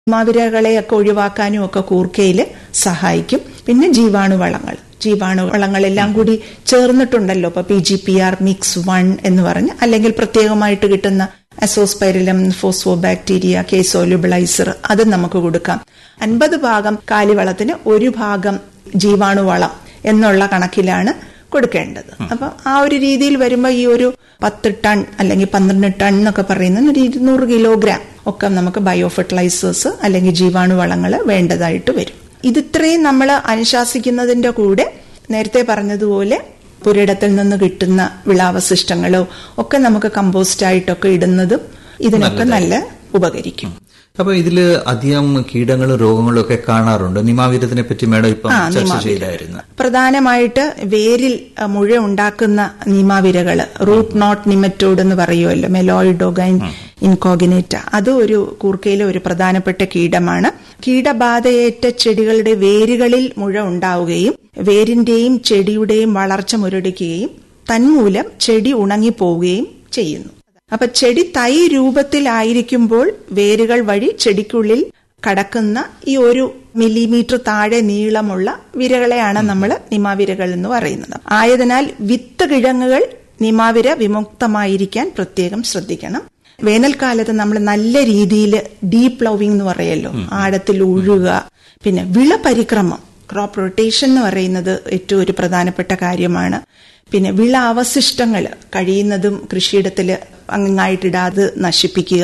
മാവിരകളെയൊക്കെ ഒഴിവാക്കാനും ഒക്കെ കൂർക്കയില് സഹായിക്കും പിന്നെ ജീവാണുവളങ്ങൾ ജീവാണുവളങ്ങളെല്ലാം കൂടി ചേർന്നിട്ടുണ്ടല്ലോ ഇപ്പൊ P G P R mix one എന്ന് പറഞ്ഞ് അല്ലെങ്കിൽ പ്രത്യേകമായിട്ട് കിട്ടുന്ന അസോസ്പൈരിലം ഫോസ്ഫോബാക്ടീരിയ കേസോലുബിളൈസർ അത് നമുക്ക് കൊടുക്കാം അൻപത് ഭാഗം കാലിവളത്തിന് ഒരു ഭാഗം ജീവാണുവളം എന്നുള്ള കണക്കിലാണ് കൊടുക്കേണ്ടത് അപ്പൊ ആ ഒരു രീതിയിൽ വരുമ്പോൾ ഈ ഒരു പത്ത് ടൺ അല്ലെങ്കിൽ പന്ത്രണ്ട് ടൺ എന്നൊക്കെ പറയുന്ന ഒരു ഇരുന്നൂറ് കിലോഗ്രാം ഒക്കെ നമുക്ക് ബയോ ഫെർട്ടിലൈസേഴ്സ് അല്ലെങ്കിൽ ജീവാണുവളങ്ങൾ വേണ്ടതായിട്ട് വരും ഇതിത്രയും നമ്മൾ അനുശാസിക്കുന്നതിന്റെ കൂടെ നേരത്തെ പറഞ്ഞതുപോലെ പുരയിടത്തിൽ നിന്ന് കിട്ടുന്ന വിളാവശിഷ്ടങ്ങളോ ഒക്കെ നമുക്ക് കമ്പോസ്റ്റ് ആയിട്ടൊക്കെ ഇടുന്നതും ഇതിനൊക്കെ നല്ല ഉപകരിക്കും അപ്പൊ ഇതില് അധികം കീടങ്ങളും രോഗങ്ങളും ഒക്കെ കാണാറുണ്ട് നിമാവിരത്തിനെ പറ്റി മേഡം ഇപ്പം ചർച്ച ചെയ്തായിരുന്നു പ്രധാനമായിട്ട് വേരിൽ അഹ്, മുഴ ഉണ്ടാക്കുന്ന നിമാവിരകള് റൂട്ട് നോട്ട് നിമറ്റോഡ് എന്ന് പറയുമല്ലോ മെലോയിഡോഗൈൻ ഇൻകോഗിനേറ്റ അത് ഒരു കൂർക്കയിലെ ഒരു പ്രധാനപ്പെട്ട കീടമാണ് കീടബാധയേറ്റ ചെടികളുടെ വേരുകളിൽ മുഴ ഉണ്ടാവുകയും വേരിന്റെയും ചെടിയുടെയും വളർച്ച മുരടിക്കുകയും തന്മൂലം ചെടി ഉണങ്ങിപ്പോവുകയും ചെയ്യുന്നു അപ്പൊ ചെടി തൈ രൂപത്തിലായിരിക്കുമ്പോൾ വേരുകൾ വഴി ചെടിക്കുള്ളിൽ കടക്കുന്ന ഈ ഒരു മില്ലിമീറ്റർ താഴെ നീളമുള്ള വിരകളെയാണ് നമ്മൾ നിമാവിരകൾ എന്ന് പറയുന്നത് ആയതിനാൽ വിത്ത് കിഴങ്ങുകൾ നിമാവിര വിമുക്തമായിരിക്കാൻ പ്രത്യേകം ശ്രദ്ധിക്കണം വേനൽക്കാലത്ത് നമ്മൾ നല്ല രീതിയിൽ ഡീപ് ലവിംഗ് എന്ന് പറയല്ലോ ആഴത്തിൽ ഉഴുക പിന്നെ വിള പരിക്രമം ക്രോപ്പ് റൊട്ടേഷൻ എന്ന് പറയുന്നത് ഏറ്റവും ഒരു പ്രധാനപ്പെട്ട കാര്യമാണ് പിന്നെ വിള അവശിഷ്ടങ്ങൾ കഴിയുന്നതും കൃഷിയിടത്തിൽ അങ്ങായിട്ടിടാതെ നശിപ്പിക്കുക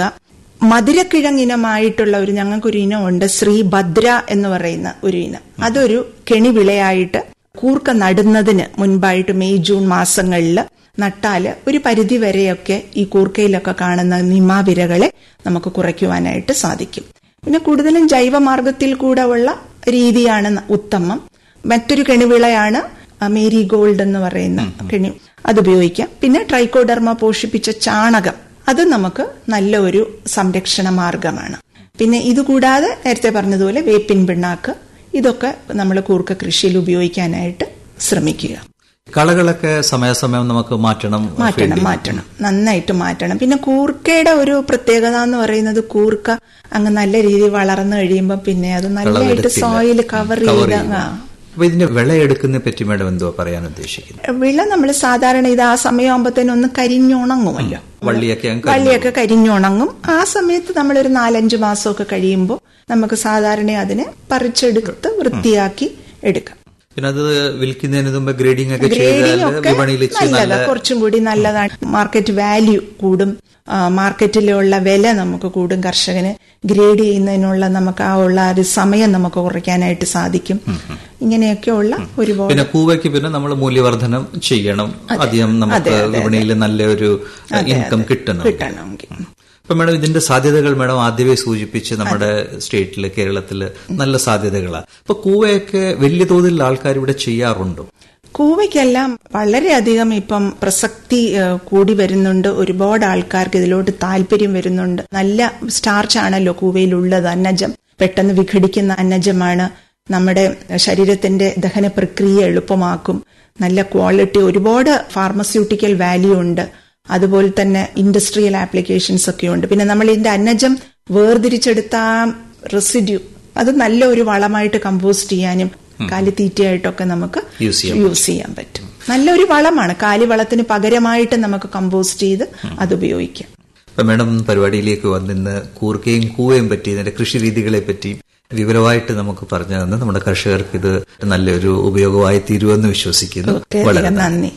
മധുരക്കിഴങ്ങിനമായിട്ടുള്ള ഒരു ഞങ്ങൾക്കൊരു ഇനമുണ്ട് ശ്രീഭദ്ര എന്ന് പറയുന്ന ഒരു ഇനം അതൊരു കെണിവിളയായിട്ട് കൂർക്ക നടുന്നതിന് മുൻപായിട്ട് മെയ് ജൂൺ മാസങ്ങളിൽ നട്ടാല് ഒരു പരിധി വരെയൊക്കെ ഈ കൂർക്കയിലൊക്കെ കാണുന്ന നിമാവിരകളെ നമുക്ക് കുറയ്ക്കുവാനായിട്ട് സാധിക്കും പിന്നെ കൂടുതലും ജൈവമാർഗത്തിൽ കൂടെ ഉള്ള രീതിയാണ് ന- ഉത്തമം മറ്റൊരു കെണിവിളയാണ് മേരി ഗോൾഡ് എന്ന് പറയുന്ന കെണി അത് ഉപയോഗിക്കാം പിന്നെ ട്രൈക്കോഡർമ പോഷിപ്പിച്ച ചാണകം അത് നമുക്ക് നല്ല ഒരു സംരക്ഷണ മാർഗമാണ് പിന്നെ ഇതുകൂടാതെ നേരത്തെ പറഞ്ഞതുപോലെ വേപ്പിൻ പിണ്ണാക്ക് ഇതൊക്കെ നമ്മൾ കൂർക്ക കൃഷിയിൽ ഉപയോഗിക്കാനായിട്ട് ശ്രമിക്കുക കളകളൊക്കെ സമയാസമയം നമുക്ക് മാറ്റണം മാറ്റണം മാറ്റണം നന്നായിട്ട് മാറ്റണം പിന്നെ കൂർക്കയുടെ ഒരു പ്രത്യേകത എന്ന് പറയുന്നത് കൂർക്ക അങ്ങ് നല്ല രീതിയിൽ വളർന്നു കഴിയുമ്പോൾ പിന്നെ അത് നല്ലതായിട്ട് കളവെടുത്തില്ല. സോയിൽ കവർ Cover ചെയ്ത് ചെയ്യുന്നു. ആ അപ്പൊ ഇതിന്റെ വിളയെടുക്കുന്നതിനെ പറ്റി മേഡം എന്തോ പറയാൻ ഉദ്ദേശിക്കുന്നത് വിള നമ്മൾ സാധാരണ ഇത് ആ സമയമാകുമ്പോഴത്തേനും ഒന്ന് കരിഞ്ഞുണങ്ങുമല്ലോ വള്ളിയൊക്കെ അങ്ങ് കരിഞ്ഞു വള്ളിയൊക്കെ കരിഞ്ഞുണങ്ങും ആ സമയത്ത് നമ്മളൊരു നാലഞ്ച് മാസമൊക്കെ കഴിയുമ്പോൾ നമുക്ക് സാധാരണ അതിനെ പറിച്ചെടുത്ത് വൃത്തിയാക്കി എടുക്കാം പിന്നെ അത് വിൽക്കുന്നതിന് മുമ്പ് ഗ്രേഡിംഗ് ഒക്കെ ഗ്രേഡിംഗ് ചെയ്താൽ ഒക്കെ വിപണിയിൽ ഇച്ചിരി നല്ലതാ നല്ല കുറച്ചും കൂടി നല്ലതാണ് മാർക്കറ്റ് വാല്യൂ കൂടും ആ, മാർക്കറ്റിലുള്ള വില നമുക്ക് കൂടും കർഷകന് ഗ്രേഡ് ചെയ്യുന്നതിനുള്ള നമുക്ക് ആ ഉള്ള ഒരു സമയം നമുക്ക് കുറയ്ക്കാനായിട്ട് സാധിക്കും ഇങ്ങനെയൊക്കെയുള്ള ഒരുപാട് പിന്നെ കൂവയ്ക്ക് പിന്നെ നമ്മൾ മൂല്യവർദ്ധനം ചെയ്യണം അധികം നമുക്ക് വിപണിയിൽ നല്ലൊരു ഇൻകം കിട്ടണം കിട്ടണമെങ്കിൽ അപ്പൊ മാഡം ഇതിന്റെ സാധ്യതകൾ മാഡം ആദ്യമേ സൂചിപ്പിച്ച് നമ്മുടെ സ്റ്റേറ്റില് കേരളത്തില് നല്ല സാധ്യതകളാണ് അപ്പൊ കൂവയൊക്കെ വലിയ തോതിൽ ആൾക്കാർ ഇവിടെ ചെയ്യാറുണ്ടോ കൂവയ്ക്കെല്ലാം വളരെയധികം ഇപ്പം പ്രസക്തി ഏഹ്, കൂടി വരുന്നുണ്ട് ഒരുപാട് ആൾക്കാർക്ക് ഇതിലോട്ട് താല്പര്യം വരുന്നുണ്ട് നല്ല സ്റ്റാർച്ച് ആണല്ലോ കൂവയിലുള്ളത് അന്നജം പെട്ടെന്ന് വിഘടിക്കുന്ന അന്നജമാണ് നമ്മുടെ ശരീരത്തിന്റെ ദഹന പ്രക്രിയ എളുപ്പമാക്കും നല്ല ക്വാളിറ്റി ഒരുപാട് ഫാർമസ്യൂട്ടിക്കൽ വാല്യൂ ഉണ്ട് അതുപോലെ തന്നെ ഇൻഡസ്ട്രിയൽ ആപ്ലിക്കേഷൻസ് ഒക്കെ ഉണ്ട് പിന്നെ നമ്മൾ ഇതിന്റെ അന്നജം വേർതിരിച്ചെടുത്ത റെസിഡ്യൂ അത് നല്ല ഒരു വളമായിട്ട് കമ്പോസ്റ്റ് ചെയ്യാനും കാലിത്തീറ്റയായിട്ടൊക്കെ നമുക്ക് യൂസ് ചെയ്യാം യൂസ് ചെയ്യാൻ പറ്റും നല്ലൊരു വളമാണ് കാലിവളത്തിന് പകരമായിട്ട് നമുക്ക് കമ്പോസ്റ്റ് ചെയ്ത് അത് ഉപയോഗിക്കാം അപ്പൊ മാഡം പരിപാടിയിലേക്ക് വന്നിന്ന് കൂർക്കയും കൂവയും പറ്റി ഇതിന്റെ കൃഷി രീതികളെ പറ്റി വിവരമായിട്ട് നമുക്ക് പറഞ്ഞു തന്ന് നമ്മുടെ കർഷകർക്ക് ഇത് നല്ലൊരു ഉപയോഗമായി തീരുമെന്ന് വിശ്വസിക്കുന്നു വളരെ വളരെയധികം നന്ദി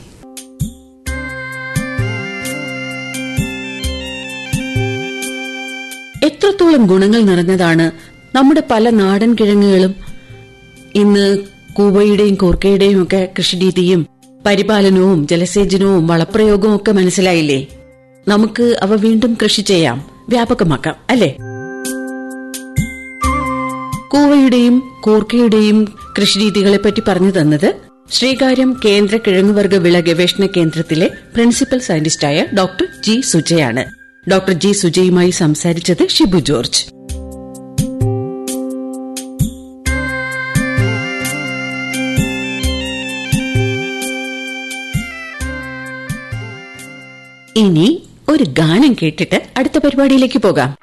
എത്രത്തോളം ഗുണങ്ങൾ നിറഞ്ഞതാണ് നമ്മുടെ പല നാടൻ കിഴങ്ങുകളും ഇന്ന് കൂവയുടെയും കൂർക്കയുടെയും ഒക്കെ കൃഷിരീതിയും പരിപാലനവും ജലസേചനവും വളപ്രയോഗവും ഒക്കെ മനസ്സിലായില്ലേ നമുക്ക് അവ വീണ്ടും കൃഷി ചെയ്യാം വ്യാപകമാക്കാം അല്ലേ കൂവയുടെയും കൂർക്കയുടെയും കൃഷിരീതികളെ പറ്റി പറഞ്ഞു തന്നത് ശ്രീകാര്യം കേന്ദ്ര കിഴങ്ങുവർഗ വിള ഗവേഷണ കേന്ദ്രത്തിലെ പ്രിൻസിപ്പൽ സയന്റിസ്റ്റായ ഡോക്ടർ ജി സുജയാണ് ഡോക്ടർ ജി സുജയുമായി സംസാരിച്ചത് ഷിബു ജോർജ് ഇനി ഒരു ഗാനം കേട്ടിട്ട് അടുത്ത പരിപാടിയിലേക്ക് പോകാം